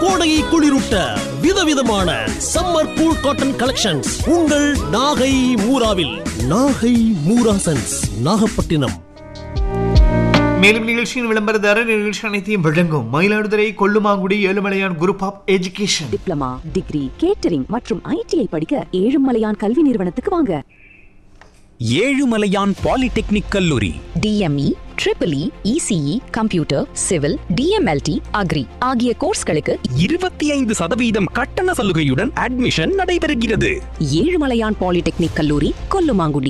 கோடையை குளிரூட்ட விதவிதமான summer cool cotton collections உங்கள் நாகை மூராவில் நாகை மூராசன்ஸ் நாகப்பட்டினம் மேலும் நிகழ்ச்சியின் விளம்பரதாரர் நிகழ்ச்சி அனைத்தையும் வழங்கும் Mayiladuthurai Kollumangudi Ezhumalaiyan group of education diploma degree catering மற்றும் ஐடிஐ படிக்க ஏழுமலையான் கல்வி நிறுவனத்துக்கு வாங்க ஏழுமலையான் பாலிடெக்னிக் கல்லூரி DME triple E ECE computer civil DMLT agri ஆகிய கோர்ஸ்களுக்கு இருபத்தி ஐந்து சதவீதம் கட்டண சலுகையுடன் அட்மிஷன் நடைபெறுகிறது ஏழுமலையான் பாலிடெக்னிக் கல்லூரி கொல்லுமாங்குடி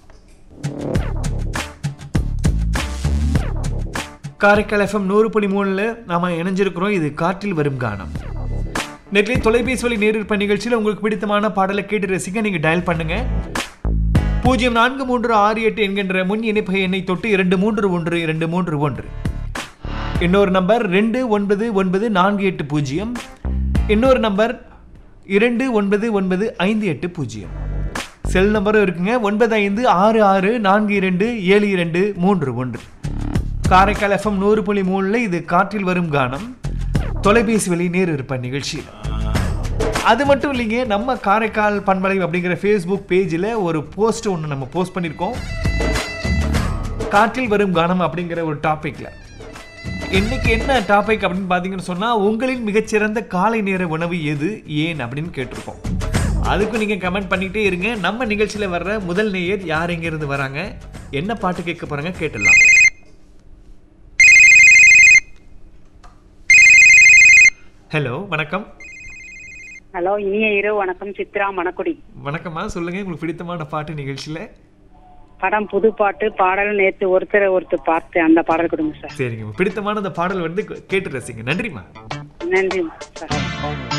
காரைக்கால் எஃப்எம் நூறு புள்ளி மூணுல நாம இணைஞ்சிருக்கிறோம் இது காற்றில் வரும் கானம் நெட்லி தொலைபேசி வழி நேரிற்ப நிகழ்ச்சியில் உங்களுக்கு பிடித்தமான பாடலை கேட்டு ரசிக்க நீங்க டயல் பண்ணுங்க பூஜ்ஜியம் நான்கு மூன்று ஆறு எட்டு என்கின்ற முன் இணைப்பு எண்ணை தொட்டு இரண்டு மூன்று ஒன்று இரண்டு மூன்று ஒன்று இன்னொரு நம்பர் ரெண்டு ஒன்பது ஒன்பது நான்கு எட்டு பூஜ்ஜியம் இன்னொரு நம்பர் இரண்டு ஒன்பது ஒன்பது ஐந்து எட்டு பூஜ்ஜியம் செல் நம்பரும் இருக்குங்க ஒன்பது ஐந்து ஆறு ஆறு நான்கு இரண்டு ஏழு இரண்டு மூன்று ஒன்று காரைக்கால் எஃப்எம் நூறு புள்ளி மூணுல இது காற்றில் வரும் கானம் தொலைபேசி வழி நேர் இருப்ப நிகழ்ச்சி அது மட்டும் இல்லைங்க நம்ம காரைக்கால் பண்பலை அப்படிங்கிற ஃபேஸ்புக் பேஜில் ஒரு போஸ்ட் ஒன்று நம்ம போஸ்ட் பண்ணியிருக்கோம் காற்றில் வரும் கானம் அப்படிங்கிற ஒரு டாப்பிக்கில் இன்னைக்கு என்ன டாபிக் அப்படின்னு பார்த்தீங்கன்னு சொன்னால் உங்களின் மிகச்சிறந்த காலை நேர உணவு எது ஏன் அப்படின்னு கேட்டிருக்கோம் அதுக்கும் நீங்கள் கமெண்ட் பண்ணிகிட்டே இருங்க நம்ம நிகழ்ச்சியில் வர்ற முதல் நேயர் யார் எங்கேருந்து வராங்க என்ன பாட்டு கேட்க போகிறாங்க கேட்டுடலாம் ஹலோ வணக்கம் ஹலோ இனிய இரவு வணக்கம் சித்ரா மணக்குடி வணக்கம்மா சொல்லுங்க உங்களுக்கு பிடித்தமான பாட்டு நிகழ்ச்சியில் படம் புது பாட்டு பாடல் நேத்து ஒருத்தரை ஒருத்தர் பார்த்து அந்த பாடல் கொடுங்க சார் சரிங்க பிடித்தமான அந்த பாடல் வந்து கேட்டு ரசிங்க நன்றிம்மா நன்றி சார்